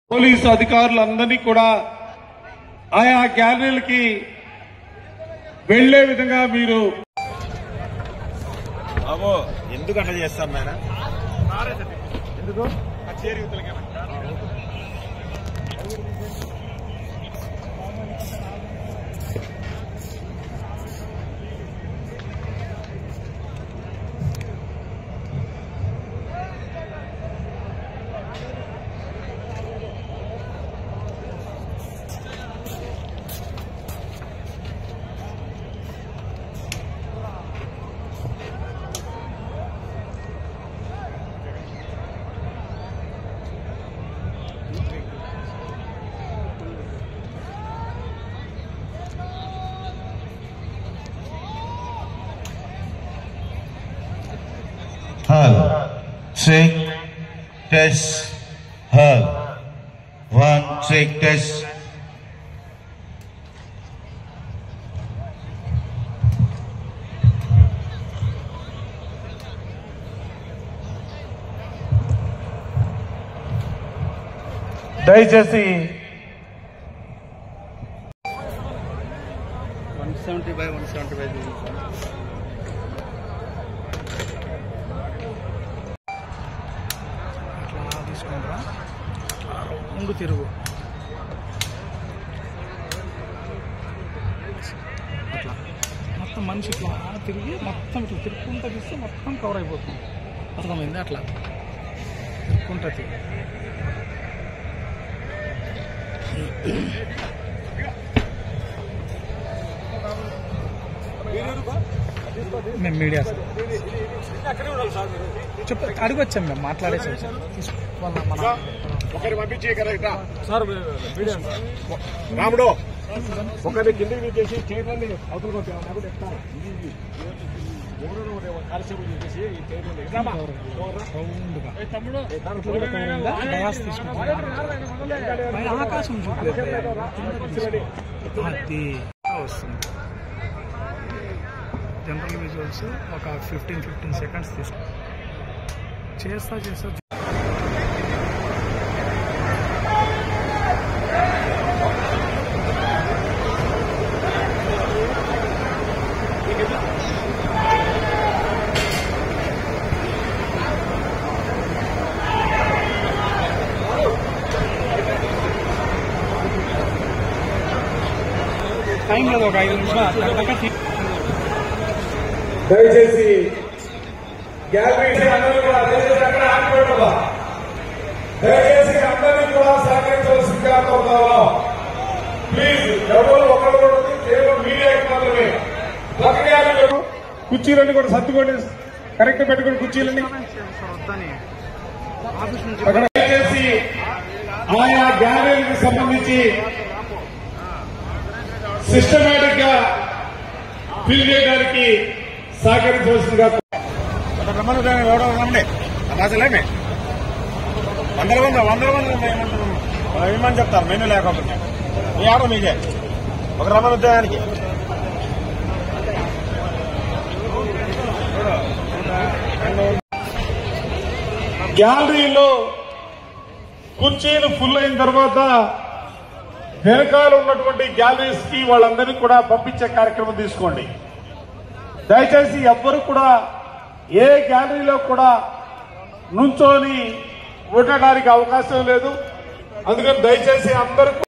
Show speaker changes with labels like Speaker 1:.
Speaker 1: Police అధికారులందరినీ కూడా ఆయా గ్యాలరీలకి వెళ్లే విధంగా మీరు
Speaker 2: బాబు ఎందుకు అట్లా చేస్తారు నాయన ఎందుకు
Speaker 3: Hal. Check. Test. Hal. One. Check. Test.
Speaker 1: దయచేసి
Speaker 4: one seventy by one seventy by అట్లా తీసుకుంటారా ముందు తిరుగు అట్లా మొత్తం మనిషి ఇట్లా తిరిగి మొత్తం ఇట్లా తిరుక్కుంటా తీస్తే మొత్తం కవర్ అయిపోతుంది అర్థమైంది అట్లా తిరుక్కుంటా తిరిగి మేము మీడియా సార్ చెప్ప అడిగొచ్చాం మేము మాట్లాడేసాం సార్ తీసుకో- వాళ్ళ మన
Speaker 2: ఒకరి పంపించి సార్ రాముడు ఒకరి కిందకి తీసేసి చైర్లని అవతల నాకు చెప్తాను కానిస్టేబుల్ తీసేసి ఈ చైర్లని రామా.
Speaker 4: రౌండ్గా ఇట్లా కూడా కవర్ అయిందా? డయాస్ తీసుకుంటాం పైన ఆకాశం చూపలేదు అది వస్తుంది జనరల్ విజువల్స్ ఒక ఫిఫ్టీన్ ఫిఫ్టీన్ సెకండ్స్ తీసుకు చేస్తా చేస్తా టైం లేదు ఒక ఐదు నిమిషాలు అట్లా తీ-
Speaker 1: దయచేసి గ్యాలరీ అందరూ కూడా దయచేసి అక్కడ ఆగిపోవడం దయచేసి అందరినీ కూడా సహకరించవలసిందిగా కోరుతాము ప్లీజ్ ఎవరు ఒకరు కూడా వద్దు, కేవలం మీడియాకి మాత్రమే పక్కనే ఆగిపోయారు. కుర్చీలన్నీ కూడా సర్దుకోండి కరెక్ట్ పెట్టుకోండి కుర్చీలన్నీ
Speaker 4: సార్ వద్దని ఆఫీస్ నుంచి
Speaker 1: అక్కడ దయచేసి ఆయా గ్యాలరీలకు సంబంధించి సిస్టమేటిక్ గా ఫిల్ చేయడానికి సహకరించవలసిందిగా
Speaker 2: రమ్మను ఎవడో రమ్మండి అసలేమే వందల మంది వందల మంది ఏమంటారు ఏమని చెప్తారు మెనూ లేకపోతే మీ ఆడ మీకే ఒక రమ్మను ఉద్యోగానికి
Speaker 1: గ్యాలరీలో కుర్చీలు ఫుల్ అయిన తర్వాత వెనకాల ఉన్నటువంటి గ్యాలరీస్ కి వాళ్ళందరినీ కూడా పంపించే కార్యక్రమం తీసుకోండి దయచేసి ఎవ్వరు కూడా ఏ గ్యాలరీలో కూడా నుంచొని ఉండడానికి అవకాశం లేదు అందుకని దయచేసి అందరూ